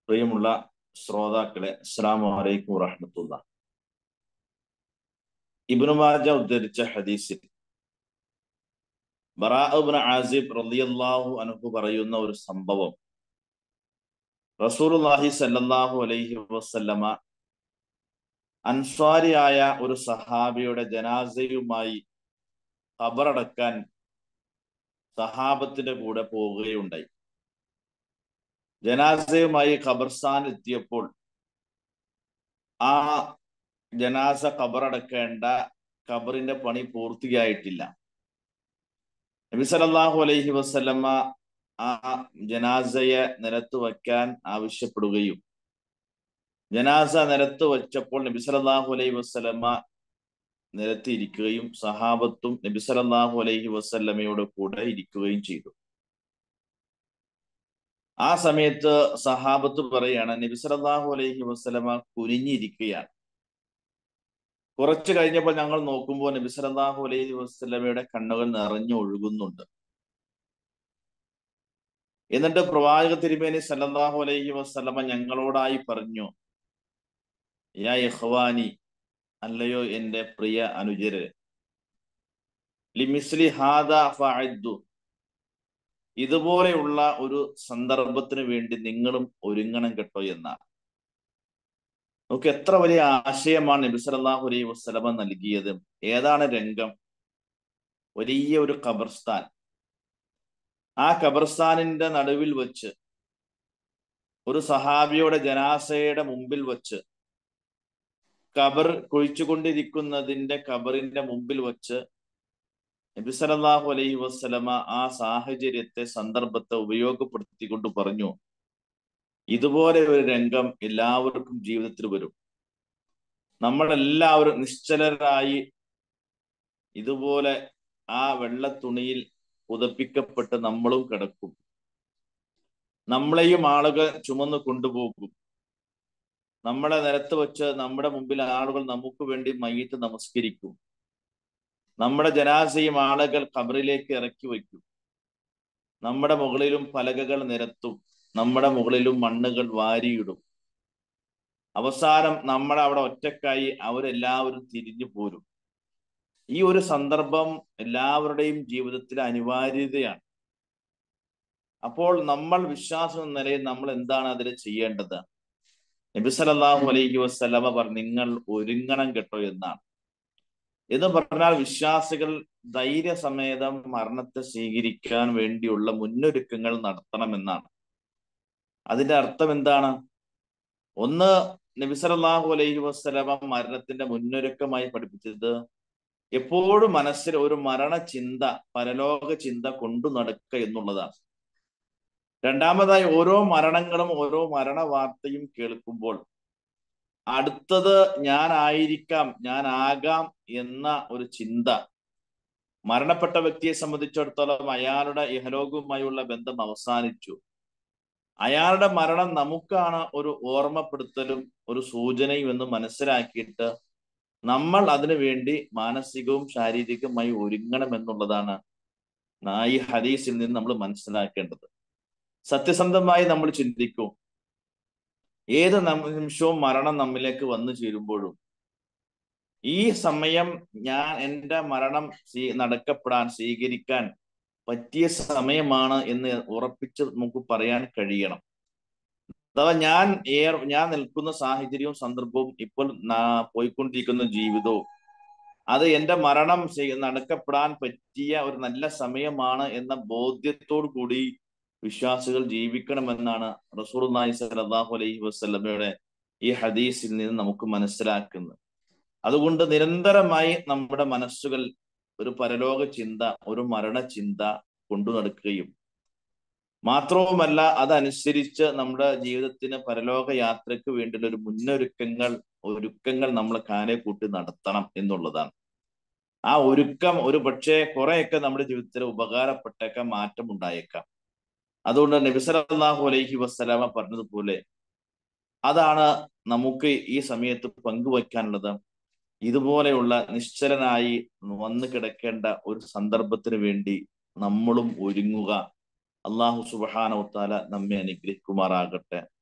പ്രിയമുള്ള ശ്രോതാക്കളെ അസ്സലാമു അലൈക്കും വറഹ്മത്തുള്ള ഇബ്നു മാജ ഉദ്ധരിച്ച ഹദീസിൽ ബറാഅബ്ന ആസിബ് റളിയല്ലാഹു അൻഹു പറയുന്ന ഒരു സംഭവം റസൂലുള്ളാഹി സല്ലല്ലാഹു അലൈഹി വസല്ലമ അൻസ്വാരിയായ ഒരു സഹാബിയുടെ ജനാസയുമായി ഖബറടക്കാൻ സഹാബത്തിന്റെ കൂടെ പോവുകയുണ്ടായി ജനാസയുമായി ഖബർസ്ഥാൻ എത്തിയപ്പോൾ ആ ജനാസ ഖബറടക്കേണ്ട ഖബറിന്റെ പണി പൂർത്തിയായിട്ടില്ല നബി സല്ലല്ലാഹു അലൈഹി വസല്ലമ ആ ജനാസയെ നിലത്ത് വയ്ക്കാൻ ആവശ്യപ്പെടുകയും ജനാസ നിലത്ത് വെച്ചപ്പോൾ നബി സല്ലല്ലാഹു അലൈഹി വസല്ലമ നിലത്ത് ഇരിക്കുകയും സഹാബത്തും നബി സല്ലല്ലാഹു അലൈഹി വസല്ലമയോട് കൂടെ ഇരിക്കുകയും ചെയ്തു ആ സമയത്ത് സഹാബത്ത് പറയാണ് നബി സല്ലല്ലാഹു അലൈഹി വസല്ലമ കുനിഞ്ഞിരിക്കുകയാണ് കുറച്ചു കഴിഞ്ഞപ്പോൾ ഞങ്ങൾ നോക്കുമ്പോൾ നബി സല്ലല്ലാഹു അലൈഹി വസല്ലമയുടെ കണ്ണുകൾ നിറഞ്ഞു ഒഴുകുന്നുണ്ട് എന്നിട്ട് പ്രവാചക തിരുമേനി സല്ലല്ലാഹു അലൈഹി വസല്ലമ ഞങ്ങളോടായി പറഞ്ഞു യാ ഇഖ്വാനി അല്ലയോ എൻ്റെ പ്രിയ അനുചരരെ ലിമിസ്ലി ഹാദ ഫഅദ്ദു ഇതുപോലെയുള്ള ഒരു സന്ദർഭത്തിന് വേണ്ടി നിങ്ങളും ഒരുങ്ങണം കേട്ടോ എന്നാണ് നമുക്ക് എത്ര വലിയ ആശയമാണ് നബി സല്ലല്ലാഹു അലൈഹി വസല്ലമ നൽകിയത് ഏതാണ് രംഗം വലിയ ഒരു ഖബർസ്ഥാൻ ആ ഖബർസ്ഥാനിന്റെ നടുവിൽ വെച്ച് ഒരു സഹാബിയുടെ ജനാസയുടെ മുമ്പിൽ വെച്ച് ഖബർ കുഴിച്ചുകൊണ്ടിരിക്കുന്നതിന്റെ ഖബറിന്റെ മുമ്പിൽ വെച്ച് നബി സല്ലല്ലാഹു അലൈഹി വസല്ലമ ആ സാഹചര്യത്തെ സന്ദർഭത്തെ ഉപയോഗപ്പെടുത്തിക്കൊണ്ട് പറഞ്ഞു ഇതുപോലെ ഒരു രംഗം എല്ലാവർക്കും ജീവിതത്തിൽ വരും നമ്മളെല്ലാവരും നിശ്ചലരായി ഇതുപോലെ ആ വെള്ള തുണിയിൽ പുതപ്പിക്കപ്പെട്ട് നമ്മളും കിടക്കും നമ്മളെയും ആളുകൾ ചുമന്നു കൊണ്ടുപോകും നമ്മളെ നിരത്ത് വെച്ച് നമ്മുടെ മുമ്പിൽ ആളുകൾ നമുക്ക് വേണ്ടി മയ്യത്ത് നമസ്കരിക്കും നമ്മുടെ ജനാസയും ആളുകൾ ഖബറിലേക്ക് ഇറക്കി വയ്ക്കും നമ്മുടെ മുകളിലും പലകകൾ നിരത്തും നമ്മുടെ മുകളിലും മണ്ണുകൾ വാരിയിടും അവസാനം നമ്മൾ അവിടെ ഒറ്റക്കായി അവരെല്ലാവരും തിരിഞ്ഞു പോരും ഈ ഒരു സന്ദർഭം എല്ലാവരുടെയും ജീവിതത്തിലെ അനിവാര്യതയാണ് അപ്പോൾ നമ്മൾ വിശ്വാസം എന്ന നിലയിൽ നമ്മൾ എന്താണ് അതിൽ ചെയ്യേണ്ടത് നബി സല്ലല്ലാഹു അലൈഹി വസല്ലമ പറഞ്ഞു നിങ്ങൾ ഒരുങ്ങണം കേട്ടോ എന്നാണ് എന്ന് പറഞ്ഞാൽ വിശ്വാസികൾ ധൈര്യസമേതം മരണത്തെ സ്വീകരിക്കാൻ വേണ്ടിയുള്ള മുന്നൊരുക്കങ്ങൾ നടത്തണമെന്നാണ് അതിന്റെ അർത്ഥം എന്താണ് ഒന്ന് നബി സല്ലല്ലാഹു അലൈഹി വസല്ലമ മരണത്തിന്റെ മുന്നൊരുക്കമായി പഠിപ്പിച്ചത് എപ്പോഴും മനസ്സിൽ ഒരു മരണ ചിന്ത പരലോക ചിന്ത കൊണ്ടു നടക്കുക എന്നുള്ളതാണ് രണ്ടാമതായി ഓരോ മരണങ്ങളും ഓരോ മരണ വാർത്തയും കേൾക്കുമ്പോൾ അടുത്തത് ഞാനായിരിക്കാം ഞാനാകാം എന്ന ഒരു ചിന്ത മരണപ്പെട്ട വ്യക്തിയെ സംബന്ധിച്ചിടത്തോളം അയാളുടെ ഇഹലോകവുമായുള്ള ബന്ധം അവസാനിച്ചു അയാളുടെ മരണം നമുക്കാണ് ഒരു ഓർമ്മപ്പെടുത്തലും ഒരു സൂചനയും എന്ന് മനസ്സിലാക്കിയിട്ട് നമ്മൾ അതിനു വേണ്ടി മാനസികവും ശാരീരികവുമായി ഒരുങ്ങണം എന്നുള്ളതാണ് ഈ ഹദീസിൽ നിന്ന് നമ്മൾ മനസ്സിലാക്കേണ്ടത് സത്യസന്ധമായി നമ്മൾ ചിന്തിക്കും ഏത് നിമിഷവും മരണം നമ്മിലേക്ക് വന്നു ചേരുമ്പോഴും ഈ സമയം ഞാൻ എൻ്റെ മരണം നടക്കപ്പെടാൻ സ്വീകരിക്കാൻ പറ്റിയ സമയമാണ് എന്ന് ഉറപ്പിച്ച് നമുക്ക് പറയാൻ കഴിയണം അഥവാ ഞാൻ ഏർ ഞാൻ നിൽക്കുന്ന സാഹചര്യവും സന്ദർഭവും ഇപ്പോൾ പോയിക്കൊണ്ടിരിക്കുന്ന ജീവിതവും അത് എൻ്റെ മരണം നടക്കപ്പെടാൻ പറ്റിയ ഒരു നല്ല സമയമാണ് എന്ന ബോധ്യത്തോടു കൂടി വിശ്വാസികൾ ജീവിക്കണമെന്നാണ് റസൂർനായി സലാഹു അലൈഹി വസ്ലമയുടെ ഈ ഹദീസിൽ നിന്ന് നമുക്ക് മനസ്സിലാക്കുന്നത് അതുകൊണ്ട് നിരന്തരമായി നമ്മുടെ മനസ്സുകൾ ഒരു പരലോക ചിന്ത ഒരു മരണ ചിന്ത കൊണ്ടു നടക്കുകയും മാത്രവുമല്ല അതനുസരിച്ച് നമ്മുടെ ജീവിതത്തിന് പരലോക യാത്രയ്ക്ക് വേണ്ടിയുള്ള ഒരു മുന്നൊരുക്കങ്ങൾ ഒരുക്കങ്ങൾ നമ്മൾ കാലെ കൂട്ടി നടത്തണം എന്നുള്ളതാണ് ആ ഒരുക്കം ഒരു പക്ഷേ കുറെയൊക്കെ നമ്മുടെ ജീവിതത്തിൽ ഉപകാരപ്പെട്ടേക്കാം മാറ്റം ഉണ്ടായേക്കാം അതുകൊണ്ട് നബി സല്ലല്ലാഹു അലൈഹി വസ്സലാമ പറഞ്ഞതുപോലെ അതാണ് നമുക്ക് ഈ സമയത്ത് പങ്കുവയ്ക്കാനുള്ളത് ഇതുപോലെയുള്ള നിശ്ചലനായി വന്നു കിടക്കേണ്ട ഒരു സന്ദർഭത്തിന് വേണ്ടി നമ്മളും ഒരുങ്ങുക അള്ളാഹു സുബാനവത്താല നമ്മെ അനുഗ്രഹിക്കുമാറാകട്ടെ